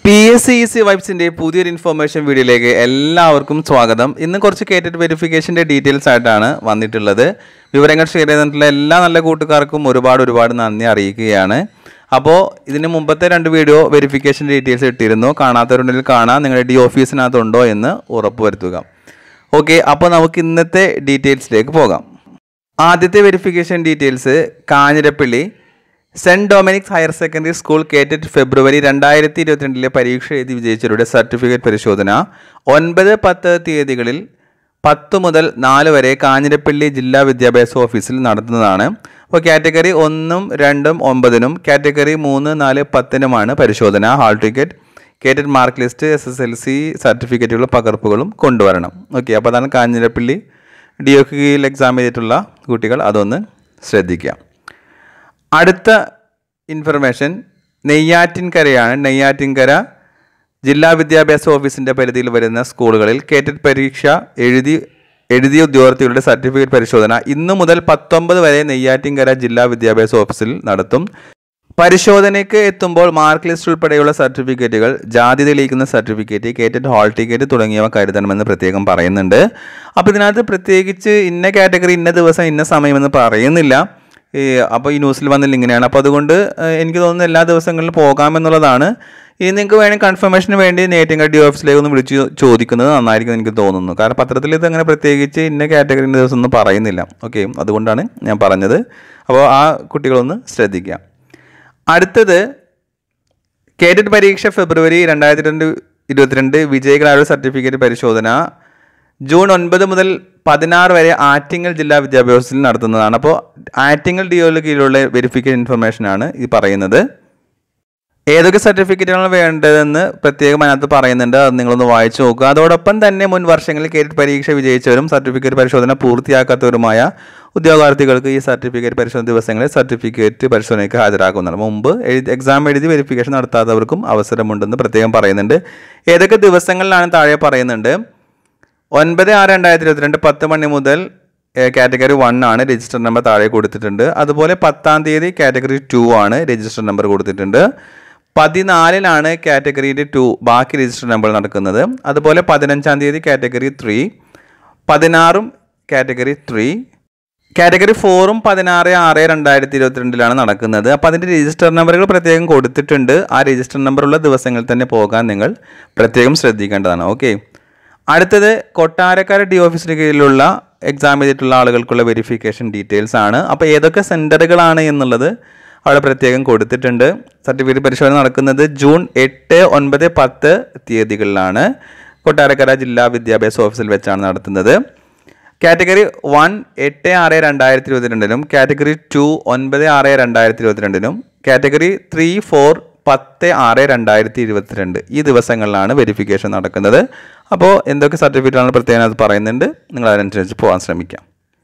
P S C E C വൈബ്സിൻ്റെ പുതിയൊരു information വീഡിയോയിലേക്ക് എല്ലാവർക്കും സ്വാഗതം ഇന്ന് കുറച്ച് കേറ്റഡ് വെരിഫിക്കേഷൻ്റെ ഡീറ്റെയിൽസ് ആയിട്ടാണ് വന്നിട്ടുള്ളത് വിവരങ്ങൾ ഷെയർ ചെയ്തിട്ടുള്ള എല്ലാ നല്ല കൂട്ടുകാർക്കും ഒരുപാട് ഒരുപാട് നന്ദി അറിയിക്കുകയാണ് അപ്പോൾ ഇതിന് മുമ്പത്തെ രണ്ട് വീഡിയോ വെരിഫിക്കേഷൻ ഡീറ്റെയിൽസ് ഇട്ടിരുന്നു കാണാത്തവരുണ്ടെങ്കിൽ കാണാം നിങ്ങളുടെ ഡി ഓഫീസിനകത്തുണ്ടോ എന്ന് ഉറപ്പുവരുത്തുക ഓക്കെ അപ്പോൾ നമുക്ക് ഇന്നത്തെ ഡീറ്റെയിൽസിലേക്ക് പോകാം ആദ്യത്തെ verification details Kanjirappally Saint Dominic's higher secondary school KTET ഫെബ്രുവരി രണ്ടായിരത്തി ഇരുപത്തിരണ്ടിലെ പരീക്ഷ എഴുതി വിജയിച്ചവരുടെ സർട്ടിഫിക്കറ്റ് പരിശോധന ഒൻപത് പത്ത് തീയതികളിൽ പത്ത് മുതൽ നാല് വരെ കാഞ്ഞിരപ്പള്ളി ജില്ലാ വിദ്യാഭ്യാസ ഓഫീസിൽ നടത്തുന്നതാണ് അപ്പോൾ കാറ്റഗറി ഒന്നും രണ്ടും ഒമ്പതിനും കാറ്റഗറി മൂന്ന് നാല് പത്തിനുമാണ് പരിശോധന hall ticket KTET mark list S S L C സർട്ടിഫിക്കറ്റുകളും പകർപ്പുകളും കൊണ്ടുവരണം ഓക്കെ അപ്പോൾ അതാണ് കാഞ്ഞിരപ്പള്ളി ഡി ഒ കീഴിൽ എക്സാം ചെയ്തിട്ടുള്ള കുട്ടികൾ അതൊന്ന് ശ്രദ്ധിക്കുക അടുത്ത ഇൻഫർമേഷൻ നെയ്യാറ്റിൻകരയാണ് നെയ്യാറ്റിൻകര ജില്ലാ വിദ്യാഭ്യാസ ഓഫീസിൻ്റെ പരിധിയിൽ വരുന്ന സ്കൂളുകളിൽ കേറ്റഡ് പരീക്ഷ എഴുതി എഴുതിയ ഉദ്യോഗാർത്ഥികളുടെ സർട്ടിഫിക്കറ്റ് പരിശോധന ഇന്നു മുതൽ പത്തൊമ്പത് വരെ നെയ്യാറ്റിൻകര ജില്ലാ വിദ്യാഭ്യാസ ഓഫീസിൽ നടത്തും പരിശോധനയ്ക്ക് എത്തുമ്പോൾ മാർക്ക് ലിസ്റ്റ് ഉൾപ്പെടെയുള്ള സർട്ടിഫിക്കറ്റുകൾ ജാതി തെളിയിക്കുന്ന സർട്ടിഫിക്കറ്റ് കേറ്റഡ് ഹാൾ ടിക്കറ്റ് തുടങ്ങിയവ കരുതണമെന്ന് പ്രത്യേകം പറയുന്നുണ്ട് അപ്പോൾ ഇതിനകത്ത് പ്രത്യേകിച്ച് ഇന്ന കാറ്റഗറി ഇന്ന ദിവസം ഇന്ന സമയമെന്ന് പറയുന്നില്ല ഈ അപ്പോൾ ഈ ന്യൂസിൽ വന്നില്ല ഇങ്ങനെയാണ് അപ്പോൾ അതുകൊണ്ട് ഏഹ്, എനിക്ക് തോന്നുന്നു എല്ലാ ദിവസങ്ങളിലും പോകാമെന്നുള്ളതാണ് ഈ നിങ്ങൾക്ക് വേണമെങ്കിൽ കൺഫർമേഷന് വേണ്ടി നേറ്റിംഗ് ഡി ഓഫീസിലേക്ക് ഒന്ന് വിളിച്ച് ചോദിക്കുന്നത് നന്നായിരിക്കും എനിക്ക് തോന്നുന്നു കാരണം പത്രത്തിൽ ഇത് അങ്ങനെ പ്രത്യേകിച്ച് ഇന്ന കാറ്റഗറിൻ്റെ ദിവസം ഒന്നും പറയുന്നില്ല ഓക്കെ അതുകൊണ്ടാണ് ഞാൻ പറഞ്ഞത് അപ്പോൾ ആ കുട്ടികളൊന്ന് ശ്രദ്ധിക്കുക അടുത്തത് കേറ്റഡ് പരീക്ഷ ഫെബ്രുവരി രണ്ടായിരത്തി രണ്ട് ഇരുപത്തിരണ്ട് വിജയികളായ സർട്ടിഫിക്കറ്റ് പരിശോധന ജൂൺ ഒൻപത് മുതൽ പതിനാറ് വരെ ആറ്റിങ്ങൽ ജില്ലാ വിദ്യാഭ്യാസത്തിൽ നടത്തുന്നതാണ് അപ്പോൾ ആറ്റിങ്ങൽ ഡി ഒയുടെ കീഴിലുള്ള വെരിഫിക്കേഷൻ ഇൻഫർമേഷനാണ് ഈ പറയുന്നത് ഏതൊക്കെ സർട്ടിഫിക്കറ്റുകളാണ് വേണ്ടതെന്ന് പ്രത്യേകം അതിനകത്ത് പറയുന്നുണ്ട് അത് നിങ്ങളൊന്ന് വായിച്ചു നോക്കുക അതോടൊപ്പം തന്നെ മുൻ വർഷങ്ങളിൽ കേറ്റ് പരീക്ഷ വിജയിച്ചവരും സർട്ടിഫിക്കറ്റ് പരിശോധന പൂർത്തിയാക്കാത്തവരുമായ ഉദ്യോഗാർത്ഥികൾക്ക് ഈ സർട്ടിഫിക്കറ്റ് പരിശോധന ദിവസങ്ങളിൽ സർട്ടിഫിക്കറ്റ് പരിശോധനയ്ക്ക് ഹാജരാക്കുന്നതാണ് മുമ്പ് എഴുതി എക്സാം എഴുതി വെരിഫിക്കേഷൻ നടത്താത്തവർക്കും അവസരമുണ്ടെന്ന് പ്രത്യേകം പറയുന്നുണ്ട് ഏതൊക്കെ ദിവസങ്ങളിലാണ് താഴെ പറയുന്നുണ്ട് ഒൻപത് ആറ് രണ്ടായിരത്തി ഇരുപത്തിരണ്ട് പത്ത് മണി മുതൽ കാറ്റഗറി വൺ ആണ് രജിസ്റ്റർ നമ്പർ താഴെ കൊടുത്തിട്ടുണ്ട് അതുപോലെ പത്താം തീയതി കാറ്റഗറി ടു ആണ് രജിസ്റ്റർ നമ്പർ കൊടുത്തിട്ടുണ്ട് പതിനാലിനാണ് കാറ്റഗറിയുടെ ടു ബാക്കി രജിസ്റ്റർ നമ്പർ നടക്കുന്നത് അതുപോലെ പതിനഞ്ചാം തീയതി കാറ്റഗറി ത്രീ പതിനാറും കാറ്റഗറി ത്രീ കാറ്റഗറി ഫോറും പതിനാറ് ആറ് രണ്ടായിരത്തി ഇരുപത്തിരണ്ടിലാണ് നടക്കുന്നത് അപ്പോൾ അതിൻ്റെ രജിസ്റ്റർ നമ്പറുകൾ പ്രത്യേകം കൊടുത്തിട്ടുണ്ട് ആ രജിസ്റ്റർ നമ്പറുള്ള ദിവസങ്ങളിൽ തന്നെ പോകാൻ നിങ്ങൾ പ്രത്യേകം ശ്രദ്ധിക്കേണ്ടതാണ് ഓക്കെ അടുത്തത് കൊട്ടാരക്കര ഡി ഓഫീസിന് കീഴിലുള്ള എക്സാം ചെയ്തിട്ടുള്ള ആളുകൾക്കുള്ള വെരിഫിക്കേഷൻ ഡീറ്റെയിൽസ് ആണ് അപ്പോൾ ഏതൊക്കെ സെൻറ്ററുകളാണ് എന്നുള്ളത് അവിടെ പ്രത്യേകം കൊടുത്തിട്ടുണ്ട് സർട്ടിഫിക്കറ്റ് പരിശോധന നടക്കുന്നത് ജൂൺ എട്ട് ഒൻപത് പത്ത് തീയതികളിലാണ് കൊട്ടാരക്കര ജില്ലാ വിദ്യാഭ്യാസ ഓഫീസിൽ വെച്ചാണ് നടത്തുന്നത് കാറ്റഗറി വൺ എട്ട് ആറ് രണ്ടായിരത്തി ഇരുപത്തിരണ്ടിനും കാറ്റഗറി ടു ഒൻപത് ആറ് രണ്ടായിരത്തി ഇരുപത്തിരണ്ടിനും കാറ്റഗറി ത്രീ ഫോർ പത്ത് ആറ് രണ്ടായിരത്തി ഇരുപത്തിരണ്ട് ഈ ദിവസങ്ങളിലാണ് വെരിഫിക്കേഷൻ നടക്കുന്നത് അപ്പോൾ എന്തൊക്കെ സർട്ടിഫിക്കറ്റാണ് പ്രത്യേകം അത് പറയുന്നുണ്ട് നിങ്ങൾ അതിനനുസരിച്ച് പോകാൻ ശ്രമിക്കാം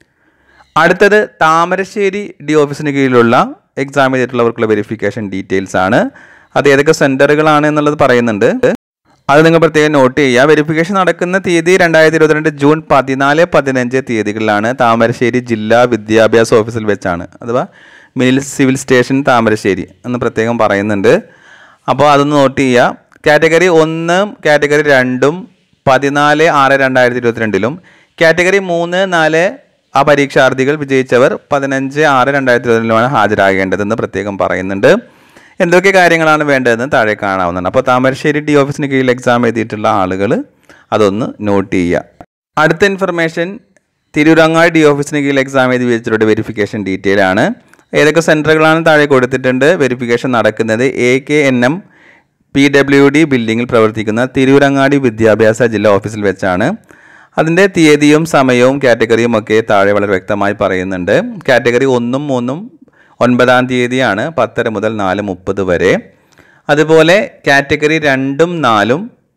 അടുത്തത് താമരശ്ശേരി ഡി ഓഫീസിന് കീഴിലുള്ള എക്സാം ചെയ്തിട്ടുള്ളവർക്കുള്ള വെരിഫിക്കേഷൻ ഡീറ്റെയിൽസ് ആണ് അത് ഏതൊക്കെ സെൻറ്ററുകളാണ് എന്നുള്ളത് പറയുന്നുണ്ട് അത് നിങ്ങൾ പ്രത്യേകം നോട്ട് ചെയ്യുക വെരിഫിക്കേഷൻ നടക്കുന്ന തീയതി രണ്ടായിരത്തി ഇരുപത്തിരണ്ട് ജൂൺ പതിനാല് പതിനഞ്ച് തീയതികളിലാണ് താമരശ്ശേരി ജില്ലാ വിദ്യാഭ്യാസ ഓഫീസിൽ വെച്ചാണ് അഥവാ മിനിൽ സിവിൽ സ്റ്റേഷൻ താമരശ്ശേരി എന്ന് പ്രത്യേകം പറയുന്നുണ്ട് അപ്പോൾ അതൊന്ന് നോട്ട് ചെയ്യുക കാറ്റഗറി ഒന്നും കാറ്റഗറി രണ്ടും പതിനാല് ആറ് രണ്ടായിരത്തി ഇരുപത്തിരണ്ടിലും കാറ്റഗറി മൂന്ന് നാല് ആ പരീക്ഷാർത്ഥികൾ വിജയിച്ചവർ പതിനഞ്ച് ആറ് രണ്ടായിരത്തി ഇരുപത്തിരണ്ടിലുമാണ് ഹാജരാകേണ്ടതെന്ന് പ്രത്യേകം പറയുന്നുണ്ട് എന്തൊക്കെ കാര്യങ്ങളാണ് വേണ്ടതെന്ന് താഴെ കാണാവുന്നതാണ് അപ്പോൾ താമരശ്ശേരി ഡി ഓഫീസിന് കീഴിൽ എക്സാം എഴുതിയിട്ടുള്ള ആളുകൾ അതൊന്ന് നോട്ട് ചെയ്യുക അടുത്ത ഇൻഫർമേഷൻ തിരൂരങ്ങാട് ഡി ഓഫീസിന് കീഴിൽ എക്സാം എഴുതി വെച്ചിട്ടുള്ള വെരിഫിക്കേഷൻ ഡീറ്റെയിൽ ആണ് ഏതൊക്കെ സെൻറ്ററുകളാണ് താഴെ കൊടുത്തിട്ടുണ്ട് വെരിഫിക്കേഷൻ നടക്കുന്നത് A K N M P W D ബിൽഡിങ്ങിൽ പ്രവർത്തിക്കുന്ന തിരൂരങ്ങാടി വിദ്യാഭ്യാസ ജില്ലാ ഓഫീസിൽ വെച്ചാണ് അതിൻ്റെ തീയതിയും സമയവും കാറ്റഗറിയും ഒക്കെ താഴെ വളരെ വ്യക്തമായി പറയുന്നുണ്ട് കാറ്റഗറി ഒന്നും മൂന്നും ഒൻപതാം തീയതിയാണ് പത്തര മുതൽ നാല് മുപ്പത് വരെ അതുപോലെ കാറ്റഗറി രണ്ടും നാലും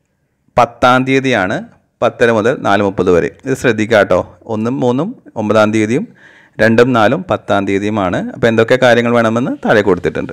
പത്താം തീയതിയാണ് പത്തര മുതൽ നാല് മുപ്പത് വരെ ഇത് ശ്രദ്ധിക്കുക കേട്ടോ ഒന്നും മൂന്നും ഒമ്പതാം തീയതിയും രണ്ടും നാലും പത്താം തീയതിയുമാണ് അപ്പോൾ എന്തൊക്കെ കാര്യങ്ങൾ വേണമെന്ന് താഴെ കൊടുത്തിട്ടുണ്ട്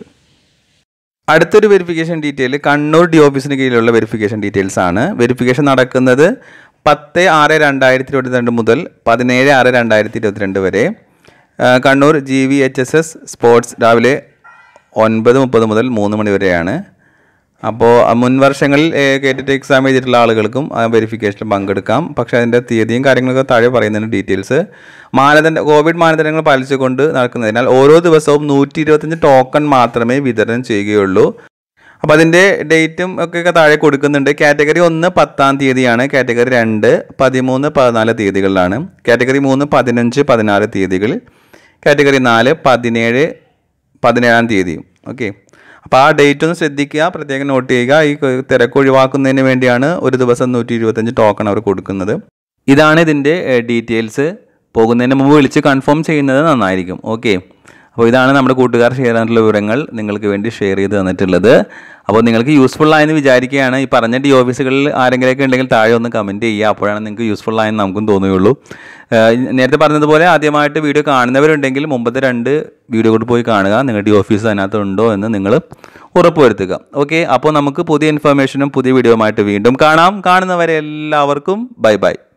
അടുത്തൊരു വെരിഫിക്കേഷൻ ഡീറ്റെയിൽ കണ്ണൂർ ഡി ഓഫീസിന് കീഴിലുള്ള വെരിഫിക്കേഷൻ ഡീറ്റെയിൽസ് ആണ് വെരിഫിക്കേഷൻ നടക്കുന്നത് പത്ത് ആറ് രണ്ടായിരത്തി ഇരുപത്തിരണ്ട് മുതൽ പതിനേഴ് ആറ് രണ്ടായിരത്തി ഇരുപത്തിരണ്ട് വരെ ആ, Kannur G V H S S sports രാവിലെ ഒൻപത് മുപ്പത് മുതൽ മൂന്ന് മണി വരെയാണ് അപ്പോൾ മുൻ വർഷങ്ങളിൽ കേട്ടിട്ട് എക്സാം എഴുതിയിട്ടുള്ള ആളുകൾക്കും ആ വെരിഫിക്കേഷനിൽ പങ്കെടുക്കാം പക്ഷേ അതിൻ്റെ തീയതിയും കാര്യങ്ങളൊക്കെ താഴെ പറയുന്നതിന് ഡീറ്റെയിൽസ് മാനദണ്ഡ കോവിഡ് മാനദണ്ഡങ്ങൾ പാലിച്ചുകൊണ്ട് നടക്കുന്നതിനാൽ ഓരോ ദിവസവും നൂറ്റി ഇരുപത്തഞ്ച് ടോക്കൺ മാത്രമേ വിതരണം ചെയ്യുകയുള്ളൂ അപ്പോൾ അതിൻ്റെ ഡേറ്റും ഒക്കെ താഴെ കൊടുക്കുന്നുണ്ട് കാറ്റഗറി ഒന്ന് പത്താം തീയതിയാണ് കാറ്റഗറി രണ്ട് പതിമൂന്ന് പതിനാല് തീയതികളിലാണ് കാറ്റഗറി മൂന്ന് പതിനഞ്ച് പതിനാറ് തീയതികൾ കാറ്റഗറി നാല് പതിനേഴ് പതിനേഴാം തീയതിയും ഓക്കെ അപ്പോൾ ആ ഡേറ്റ് ഒന്ന് ശ്രദ്ധിക്കുക പ്രത്യേകം നോട്ട് ചെയ്യുക ഈ തിരക്ക് ഒഴിവാക്കുന്നതിന് വേണ്ടിയാണ് ഒരു ദിവസം നൂറ്റി ഇരുപത്തഞ്ച് ടോക്കൺ അവർ കൊടുക്കുന്നത് ഇതാണ് ഇതിൻ്റെ ഡീറ്റെയിൽസ് പോകുന്നതിന് മുമ്പ് വിളിച്ച് കൺഫേം ചെയ്യുന്നത് നന്നായിരിക്കും ഓക്കെ അപ്പോൾ ഇതാണ് നമ്മുടെ കൂട്ടുകാർ ഷെയർ ചെയ്തിട്ടുള്ള വിവരങ്ങൾ നിങ്ങൾക്ക് വേണ്ടി ഷെയർ ചെയ്ത് തന്നിട്ടുള്ളത് അപ്പോൾ നിങ്ങൾക്ക് യൂസ്ഫുൾ ആയെന്ന് വിചാരിക്കുകയാണ് ഈ പറഞ്ഞ ഡി ഓഫീസുകളിൽ ആരെങ്കിലുമൊക്കെ ഉണ്ടെങ്കിൽ താഴെ ഒന്ന് കമൻറ്റ് ചെയ്യുക അപ്പോഴാണ് നിങ്ങൾക്ക് യൂസ്ഫുൾ ആയെന്ന് നമുക്കും തോന്നുകയുള്ളൂ ഏഹ് നേരത്തെ പറഞ്ഞതുപോലെ ആദ്യമായിട്ട് വീഡിയോ കാണുന്നവരുണ്ടെങ്കിൽ മുമ്പത്തെ രണ്ട് വീഡിയോ കൂടി പോയി കാണുക നിങ്ങളുടെ ഡി ഓഫീസ് അതിനകത്ത് ഉണ്ടോ എന്ന് നിങ്ങൾ ഉറപ്പുവരുത്തുക ഓക്കെ അപ്പോൾ നമുക്ക് പുതിയ ഇൻഫർമേഷനും പുതിയ വീഡിയോയുമായിട്ട് വീണ്ടും കാണാം കാണുന്നവരെ എല്ലാവർക്കും ബൈ ബൈ